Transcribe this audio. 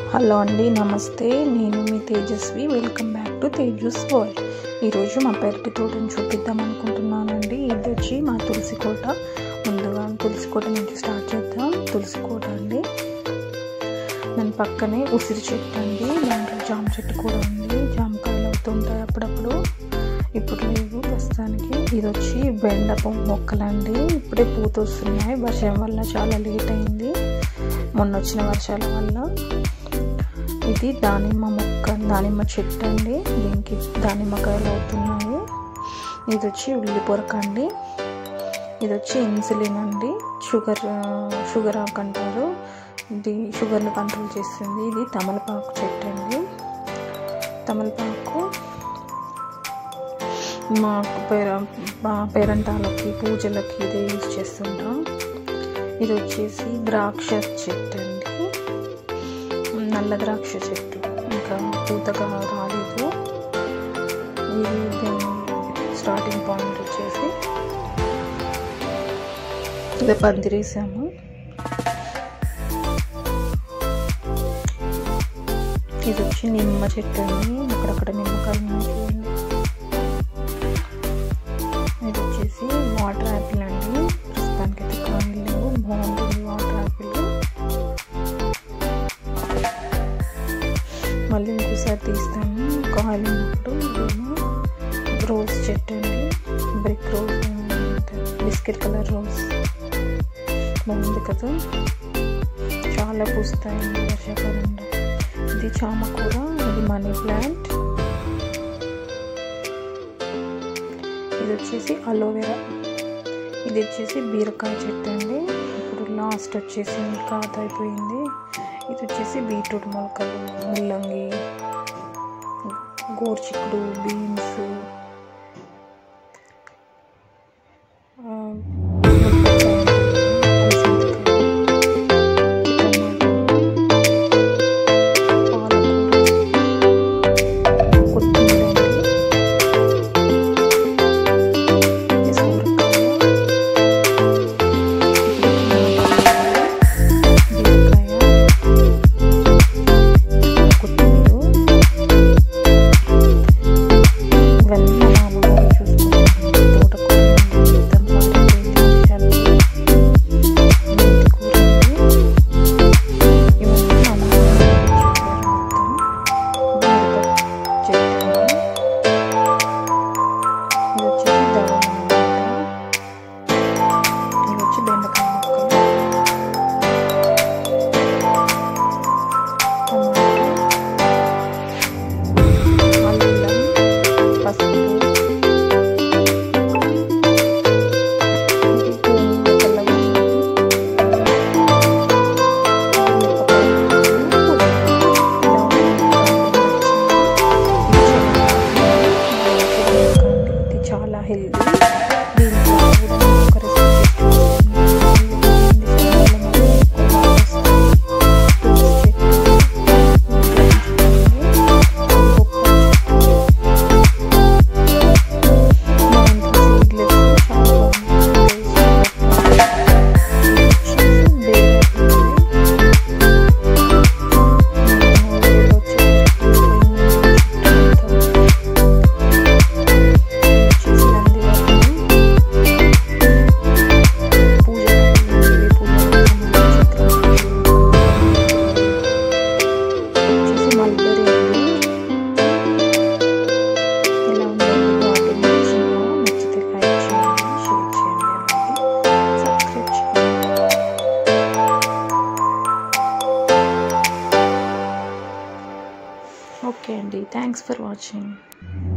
hello అండి నమస్తే నేను మీ Tejaswi welcome back to Tejas World ఈరోజు మా పెరటి తోటను చూపిద్దాం అనుకుంటున్నానండి ఇది వచ్చి మా తులసి కోట ముందుగా తులసి కోట నుంచి స్టార్ట్ చేద్దాం తులసి కోట అండి దాని పక్కనే ఉసిరి చెట్టు అండి దాంట్లో జామ చెట్టు కూడా ఉంది జామకాయలు అవుతుంటాయి అప్పుడప్పుడు ఇప్పుడు లేవు ప్రస్తుతానికి ఇది వచ్చి బెండ మొక్కలండి ఇప్పుడే పూత వస్తున్నాయి వర్షం వల్ల చాలా లేట్ అయింది మొన్న వచ్చిన వర్షాల వల్ల ఇది దానిమ్మ మొక్క దానిమ్మ చెట్టు అండి దీనికి దానిమ్మకాయలు అవుతున్నాయి ఇది వచ్చి ఉల్లి పొరక అండి ఇది వచ్చి ఇన్సులిన్ అండి షుగర్ షుగర్ ఆకు అంటారు ఇది షుగర్ని కంట్రోల్ చేస్తుంది ఇది తమలపాకు చెట్టు అండి తమలపాకు మాకు పేర మా పేరంటాలకి పూజలకి ఇదే యూజ్ చేస్తుంటాం ఇది వచ్చేసి ద్రాక్ష చెట్టు అండి నల్ల ద్రాక్ష చెట్టు ఇంకా పూతగా రాలేదు ఇది దీని స్టార్టింగ్ పాయింట్ వచ్చేసి ఇది పందిరేసాము ఇది వచ్చి నిమ్మ చెట్టు అండి అక్కడక్కడ నిమ్మకాయలు ఉన్నాయి చూడండి ఇది వచ్చేసి వాటర్ యాపిల్ అండి ప్రస్తుతానికి అయితే కాయలు లేవు బాగుంటుంది వాటర్ యాపిల్ మళ్ళీ ఇంకోసారి తీస్తాను కాయలు ఉన్నప్పుడు ఇదేమో రోజ్ చెట్టు అండి brick rose biscuit colour rose బాగుంది కదా చాలా పూస్తాయండి వర్షాకాలంలో ఇది చామకూర ఇది మనీ ప్లాంట్ ఇది వచ్చేసి అలోవెరా ఇది వచ్చేసి బీరకాయ చెట్టు అండి ఇప్పుడు లాస్ట్ వచ్చేసి కాత అయిపోయింది ఇది వచ్చేసి బీట్రూట్ మొలకలు ముల్లంగి గోర్చిక్కుడు బీన్స్ చాలా హెల్దీ దీంట్లో కూడా ఒక రెసిపీ ఓకే అండి థ్యాంక్స్ ఫర్ వాచింగ్